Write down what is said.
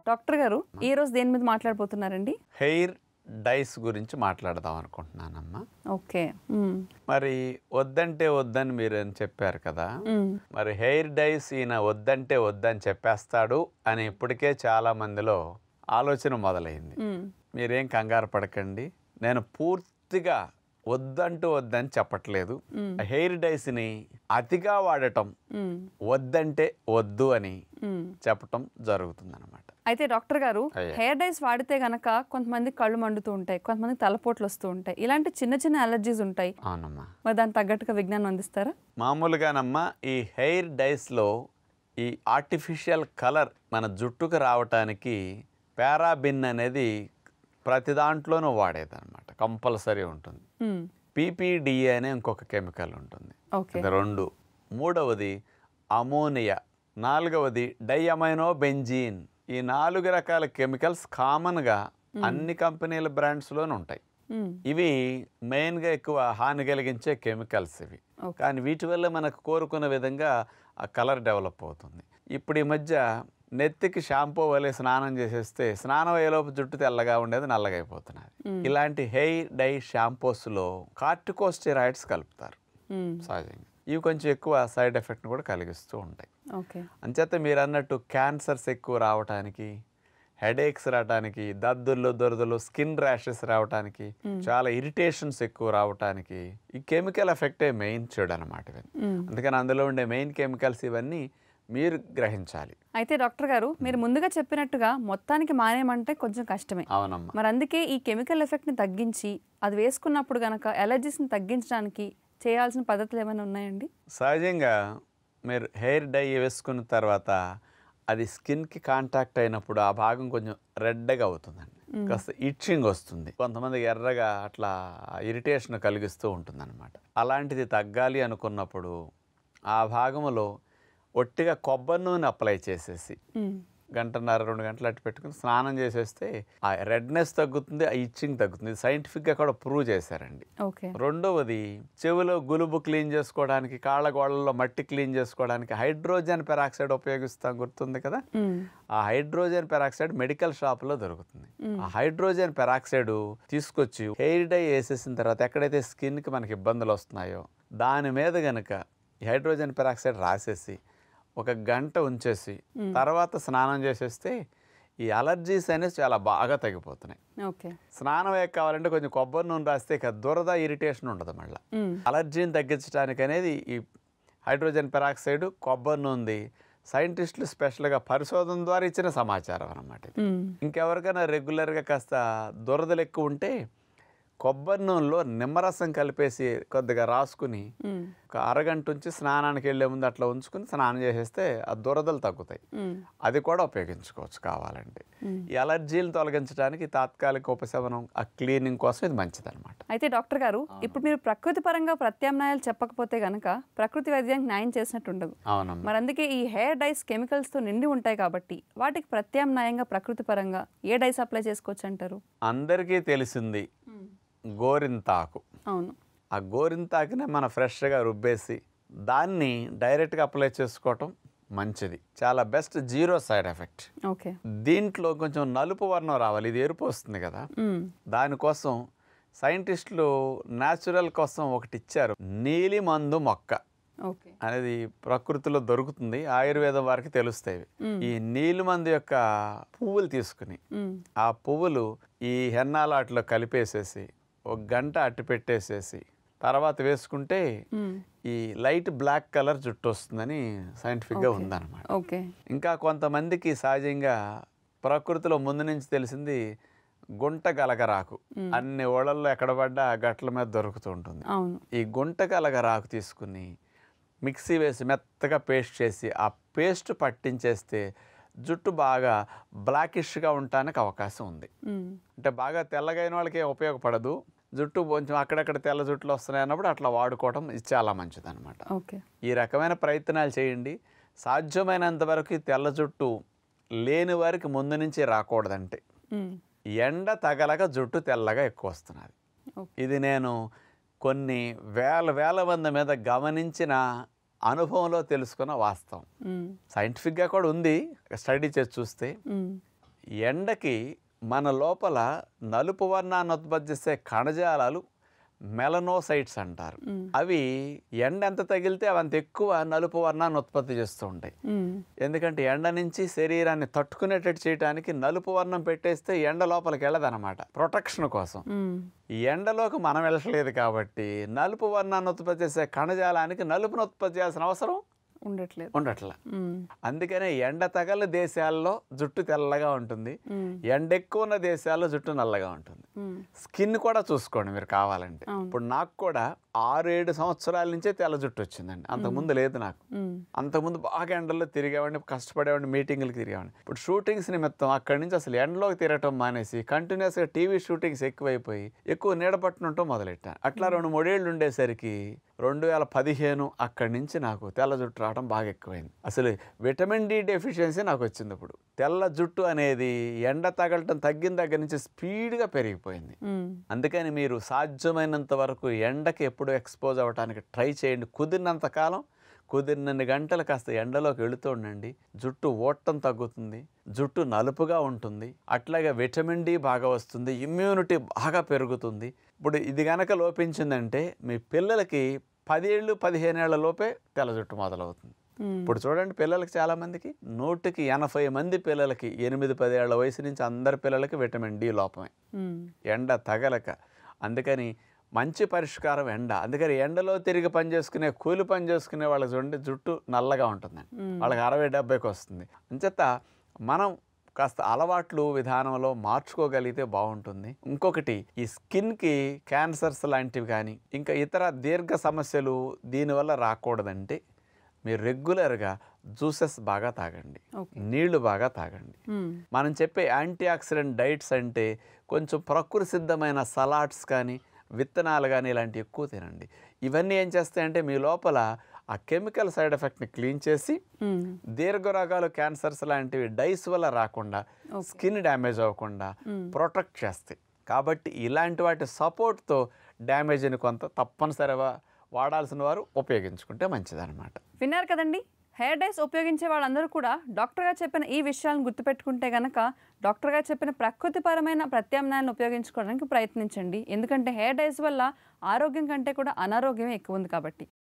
Doctor గారు ఈ రోజు దేని మీద మాట్లాడబోతున్నారండి హెయిర్ డైస్ గురించి మాట్లాడదాం అనుకుంటున్నానమ్మా ఓకే మ్మ్. మరి వద్దంటే వద్దని మీరు అని చెప్పారు కదా మ్మ్. మరి హెయిర్ డైస్ ఈయన వద్దంటే వద్దని చెప్పేస్తాడు అని ఇప్పటికే చాలా మందిలో ఆలోచన మొదలైంది మ్మ్. మీరేం కంగారు పడకండి నేను పూర్తిగా వద్దంటూ వద్దని చెప్పట్లేదు హెయిర్ డైస్ని అతిగా వాడటం మ్మ్. వద్దంటే వద్దు అని మ్మ్. చెప్పటం జరుగుతుందన్నమాట అయితే డాక్టర్ గారు అయ్యా. హెయిర్ డైస్ వాడితే గనక కొంతమంది కళ్ళు మండుతూ ఉంటాయి కొంతమంది తలపోట్లు వస్తూ ఉంటాయి ఇలాంటి చిన్న చిన్న అలర్జీస్ ఉంటాయి అవునమ్మా మరి దానికి తగ్గట్టుగా విజ్ఞానం అందిస్తారా మామూలుగానమ్మా ఈ హెయిర్ డైస్లో ఈ ఆర్టిఫిషియల్ కలర్ మన జుట్టుకు రావటానికి పారాబిన్ అనేది ప్రతి దాంట్లోనూ వాడేదన్నమాట కంపల్సరీ ఉంటుంది మ్మ్. పీపీడిఏ అనే ఇంకొక కెమికల్ ఉంటుంది ఓకే ఇది రెండు మూడవది అమోనియా నాలుగవది డైఅమైనో బెంజీన్ ఈ నాలుగు రకాల కెమికల్స్ కామన్గా అన్ని కంపెనీల బ్రాండ్స్లోనూ ఉంటాయి మ్మ్. ఇవి మెయిన్గా ఎక్కువ హాని కలిగించే కెమికల్స్ ఇవి Okay. కానీ వీటి వల్ల మనకు కోరుకున్న విధంగా ఆ కలర్ డెవలప్ అవుతుంది ఇప్పుడు ఈ మధ్య నెత్తికి షాంపూ వలె స్నానం చేసేస్తే స్నానం అయ్యేలోపు జుట్టు తెల్లగా ఉండేది నల్లగా అయిపోతున్నది ఇలాంటి హెయిర్ డై షాంపూస్లో కార్టికోస్టెరాయిడ్స్ కలుపుతారు మ్మ్. సహజంగా ఇవి కొంచెం ఎక్కువ సైడ్ ఎఫెక్ట్ని కూడా కలిగిస్తూ ఉంటాయి ఓకే అంచేత మీరు అన్నట్టు క్యాన్సర్స్ ఎక్కువ రావటానికి హెడేక్స్ రావటానికి దద్దుర్లు దొరదలు స్కిన్ ర్యాషెస్ రావటానికి చాలా ఇరిటేషన్స్ ఎక్కువ రావటానికి ఈ కెమికల్ ఎఫెక్టే మెయిన్ చెడు అనమాట ఇవన్నీ మ్మ్. అందుకని అందులో ఉండే మెయిన్ కెమికల్స్ ఇవన్నీ మీరు గ్రహించాలి అయితే డాక్టర్ గారు మీరు ముందుగా చెప్పినట్టుగా మొత్తానికి మానేయమంటే కొంచెం కష్టమే అవునమ్మా మరి అందుకే ఈ కెమికల్ ఎఫెక్ట్ని తగ్గించి అది వేసుకున్నప్పుడు గనక ఎలర్జీస్ని తగ్గించడానికి చేయాల్సిన పద్ధతులు ఏమైనా ఉన్నాయండి సహజంగా మీరు హెయిర్ డై వేసుకున్న తర్వాత అది స్కిన్కి కాంటాక్ట్ అయినప్పుడు ఆ భాగం కొంచెం రెడ్గా అవుతుందండి కాస్త ఇచ్చింగ్ వస్తుంది కొంతమంది ఎర్రగా అట్లా ఇరిటేషన్ కలిగిస్తూ ఉంటుందన్నమాట అలాంటిది తగ్గాలి అనుకున్నప్పుడు ఆ భాగంలో ఒట్టిగా కొబ్బరి నూనె అప్లై చేసేసి మ్మ్. గంటన్నర రెండు గంటలు అట్టు పెట్టుకుని స్నానం చేసేస్తే ఆ రెడ్నెస్ తగ్గుతుంది ఆ ఇచ్చింగ్ తగ్గుతుంది ఇది సైంటిఫిక్గా కూడా ప్రూవ్ చేశారండి ఓకే రెండవది చెవిలో గులుబు క్లీన్ చేసుకోవడానికి కాళ్ళ గోడల్లో మట్టి క్లీన్ చేసుకోవడానికి హైడ్రోజన్ పెరాక్సైడ్ ఉపయోగిస్తాం గుర్తుంది కదా మ్మ్. ఆ హైడ్రోజన్ పెరాక్సైడ్ మెడికల్ షాప్లో దొరుకుతుంది ఆ హైడ్రోజన్ పెరాక్సైడ్ తీసుకొచ్చి హెయిర్ డై వేసేసిన తర్వాత ఎక్కడైతే స్కిన్కి మనకి ఇబ్బందులు వస్తున్నాయో దాని మీద గనక ఈ హైడ్రోజన్ పెరాక్సైడ్ రాసేసి ఒక గంట ఉంచేసి తర్వాత స్నానం చేసేస్తే ఈ అలర్జీస్ అనేవి చాలా బాగా తగ్గిపోతున్నాయి ఓకే స్నానం ఏ కావాలంటే కొంచెం కొబ్బరి నూనె రాస్తే ఇక దురద ఇరిటేషన్ ఉండదు మళ్ళీ మ్మ్. అలర్జీని తగ్గించడానికి అనేది ఈ హైడ్రోజన్ పెరాక్సైడ్ కొబ్బరి నూనె సైంటిస్టులు స్పెషల్గా పరిశోధన ద్వారా ఇచ్చిన సమాచారం అన్నమాట ఇది మ్మ్. ఇంకెవరికైనా రెగ్యులర్గా కాస్త దురదలు ఎక్కువ ఉంటే కొబ్బరి నూనెలో నిమ్మరసం కలిపేసి కొద్దిగా రాసుకుని మ్మ్. ఒక అరగంట ఉంచి స్నానానికి వెళ్ళే ముందు అట్లా ఉంచుకుని స్నానం చేసేస్తే ఆ దురదలు తగ్గుతాయి మ్మ్. అది కూడా ఉపయోగించుకోవచ్చు కావాలంటే ఈ అలర్జీలు తొలగించడానికి తాత్కాలిక ఉపశమనం ఆ క్లీనింగ్ కోసం ఇది మంచిదన్నమాట అయితే డాక్టర్ గారు ఇప్పుడు మీరు ప్రకృతి పరంగా ప్రత్యామ్నాయాలు చెప్పకపోతే గనక ప్రకృతి వైద్యానికి న్యాయం చేసినట్టు ఉండదు అవునమ్మా మరి అందుకే ఈ హెయిర్ డైస్ కెమికల్స్తో నిండి ఉంటాయి కాబట్టి వాటికి ప్రత్యామ్నాయంగా ప్రకృతి పరంగా ఏ డైస్ అప్లై చేసుకోవచ్చు అంటారు అందరికీ తెలిసింది గోరింతాకు అవును ఆ గోరింతాకునే మన ఫ్రెష్గా రుబ్బేసి దాన్ని డైరెక్ట్గా అప్లై చేసుకోవటం మంచిది చాలా best zero side effect okay దీంట్లో కొంచెం నలుపు వర్ణం రావాలి ఇది ఎరుపు వస్తుంది కదా మ్మ్. దానికోసం సైంటిస్టులు న్యాచురల్ కోసం ఒకటి ఇచ్చారు నీలి మందు మొక్క ఓకే అనేది ప్రకృతిలో దొరుకుతుంది ఆయుర్వేదం వారికి తెలుస్తాయి ఈ నీలి మందు యొక్క పువ్వులు తీసుకుని మ్మ్. ఆ పువ్వులు ఈ హెన్నాలాట్లో కలిపేసేసి ఒక గంట అట్టు పెట్టేసేసి తర్వాత వేసుకుంటే మ్మ్. ఈ లైట్ బ్లాక్ కలర్ జుట్టు వస్తుందని సైంటిఫిక్గా ఉందన్నమాట ఓకే ఇంకా కొంతమందికి సహజంగా ప్రకృతిలో ముందు నుంచి తెలిసింది గుంట గలగరాకు అన్ని ఓళ్ళల్లో ఎక్కడ పడ్డా ఆ గట్ల మీద దొరుకుతూ ఉంటుంది అవును ఈ గుంట గలగరాకు తీసుకుని మిక్సీ వేసి మెత్తగా పేస్ట్ చేసి ఆ పేస్ట్ పట్టించేస్తే జుట్టు బాగా బ్లాకిష్గా ఉండటానికి అవకాశం ఉంది మ్మ్. అంటే బాగా తెల్లగైన వాళ్ళకి ఏం ఉపయోగపడదు జుట్టు కొంచెం అక్కడక్కడ తెల్ల జుట్టులు వస్తున్నాయి అన్నప్పుడు అట్లా వాడుకోవడం ఇది చాలా మంచిదన్నమాట ఓకే ఈ రకమైన ప్రయత్నాలు చేయండి సాధ్యమైనంత వరకు ఈ తెల్ల జుట్టు లేని వారికి ముందు నుంచి రాకూడదంటే మ్మ్. ఎండ తగలక జుట్టు తెల్లగా ఎక్కువ వస్తున్నది ఓకే ఇది నేను కొన్ని వేల వేల మంది మీద గమనించిన అనుభవంలో తెలుసుకున్న వాస్తవం మ్మ్. సైంటిఫిక్గా కూడా ఉంది స్టడీ చేసి చూస్తే మ్మ్. ఎండకి మన లోపల నలుపు వర్ణాన్ని ఉత్పత్తి చేసే కణజాలాలు మెలనోసైట్స్ అంటారు మ్మ్. అవి ఎండ ఎంత తగిలితే అవి అంత ఎక్కువ నలుపు వర్ణాన్ని ఉత్పత్తి చేస్తూ ఉంటాయి మ్మ్. ఎందుకంటే ఎండ నుంచి శరీరాన్ని తట్టుకునేటట్టు చేయడానికి నలుపు వర్ణం పెట్టేస్తే ఎండ లోపలికి వెళ్ళదన్నమాట ప్రొటెక్షన్ కోసం మ్మ్. ఈ ఎండలోకి మనం వెళ్ళట్లేదు కాబట్టి నలుపు వర్ణాన్ని ఉత్పత్తి చేసే కణజాలానికి నలుపును ఉత్పత్తి చేయాల్సిన అవసరం ఉండట్లేదు ఉండట్ల మ్మ్. అందుకనే ఎండ తగల దేశాల్లో జుట్టు తెల్లగా ఉంటుంది మ్మ్. ఎండ ఎక్కువ ఉన్న దేశాల్లో జుట్టు నల్లగా ఉంటుంది మ్మ్. స్కిన్ కూడా చూసుకోండి మీరు కావాలంటే అవును. ఇప్పుడు నాకు కూడా ఆరు ఏడు సంవత్సరాల నుంచే తెల్ల జుట్టు వచ్చిందండి అంతకుముందు లేదు నాకు మ్మ్. అంతకుముందు బాగా ఎండల్లో తిరిగేవాడిని కష్టపడేవాడిని మీటింగ్లకు తిరిగేవాడిని ఇప్పుడు షూటింగ్స్ నిమిత్తం అక్కడి నుంచి అసలు ఎండలోకి తిరగటం మానేసి కంటిన్యూస్గా టీవీ షూటింగ్స్ ఎక్కువైపోయి ఎక్కువ నీడ పట్టునుంటం మొదలెట్టాను అట్లా రెండు మూడేళ్ళు ఉండేసరికి రెండు వేల పదిహేను అక్కడి నుంచి నాకు తెల్ల జుట్టు రావడం బాగా ఎక్కువైంది అసలు విటమిన్ డి డెఫిషియన్సీ నాకు వచ్చింది ఇప్పుడు తెల్ల జుట్టు అనేది ఎండ తగలటం తగ్గిన దగ్గర నుంచి స్పీడ్గా పెరిగిపోయింది మ్మ్. అందుకని మీరు సాధ్యమైనంత వరకు ఎండకి ఎప్పుడు ఎక్స్పోజ్ అవ్వడానికి ట్రై చేయండి కుదిరినంత కాలం కుదిరినన్ని గంటలు కాస్త ఎండలోకి వెళుతూ ఉండండి జుట్టు ఓట్టం తగ్గుతుంది జుట్టు నలుపుగా ఉంటుంది అట్లాగే విటమిన్ డి బాగా వస్తుంది ఇమ్యూనిటీ బాగా పెరుగుతుంది ఇప్పుడు ఇది గనక లోపించిందంటే మీ పిల్లలకి పదేళ్ళు పదిహేనేళ్ల లోపే తెల్ల జుట్టు మొదలవుతుంది మ్మ్. ఇప్పుడు చూడండి పిల్లలకి చాలా మందికి నూటికి ఎనభై మంది పిల్లలకి ఎనిమిది పదేళ్ల వయసు నుంచి అందరి పిల్లలకి విటమిన్ డి లోపమే మ్మ్. ఎండ తగలక అందుకని మంచి పరిష్కారం ఎండ అందుకని ఎండలో తిరిగి పని చేసుకునే కూలి పని చేసుకునే వాళ్ళకి చూడండి జుట్టు నల్లగా ఉంటుందండి మ్మ్. వాళ్ళకి అరవై డెబ్బైకి వస్తుంది అంచేత మనం కాస్త అలవాట్లు విధానంలో మార్చుకోగలిగితే బాగుంటుంది ఇంకొకటి ఈ స్కిన్కి క్యాన్సర్స్ లాంటివి కానీ ఇంకా ఇతర దీర్ఘ సమస్యలు దీనివల్ల రాకూడదంటే మీరు రెగ్యులర్గా జ్యూసెస్ బాగా తాగండి ఓకే నీళ్లు బాగా తాగండి మ్మ్. మనం చెప్పే యాంటీ ఆక్సిడెంట్ డైట్స్ అంటే కొంచెం ప్రకృతి సిద్ధమైన సలాడ్స్ కానీ విత్తనాలు కానీ ఇలాంటివి ఎక్కువ తినండి ఇవన్నీ ఏం చేస్తాయంటే మీ లోపల ఆ కెమికల్ సైడ్ ఎఫెక్ట్ని క్లీన్ చేసి మ్మ్. దీర్ఘరోగాలు క్యాన్సర్స్ లాంటివి డైస్ వల్ల రాకుండా Okay. స్కిన్ డ్యామేజ్ అవ్వకుండా మ్మ్. ప్రొటెక్ట్ చేస్తాయి కాబట్టి ఇలాంటి వాటి సపోర్ట్తో డ్యామేజ్ని కొంత తప్పనిసరిగా వాడాల్సిన వారు ఉపయోగించుకుంటే మంచిదన్నమాట విన్నారు కదండి హెయిర్ డైస్ ఉపయోగించే వాళ్ళందరూ కూడా డాక్టర్ గారు చెప్పిన ఈ విషయాలను గుర్తుపెట్టుకుంటే గనక డాక్టర్ గారు చెప్పిన ప్రకృతిపరమైన ప్రత్యామ్నాయాన్ని ఉపయోగించుకోవడానికి ప్రయత్నించండి ఎందుకంటే హెయిర్ డైస్ వల్ల ఆరోగ్యం కంటే కూడా అనారోగ్యమే ఎక్కువ ఉంది కాబట్టి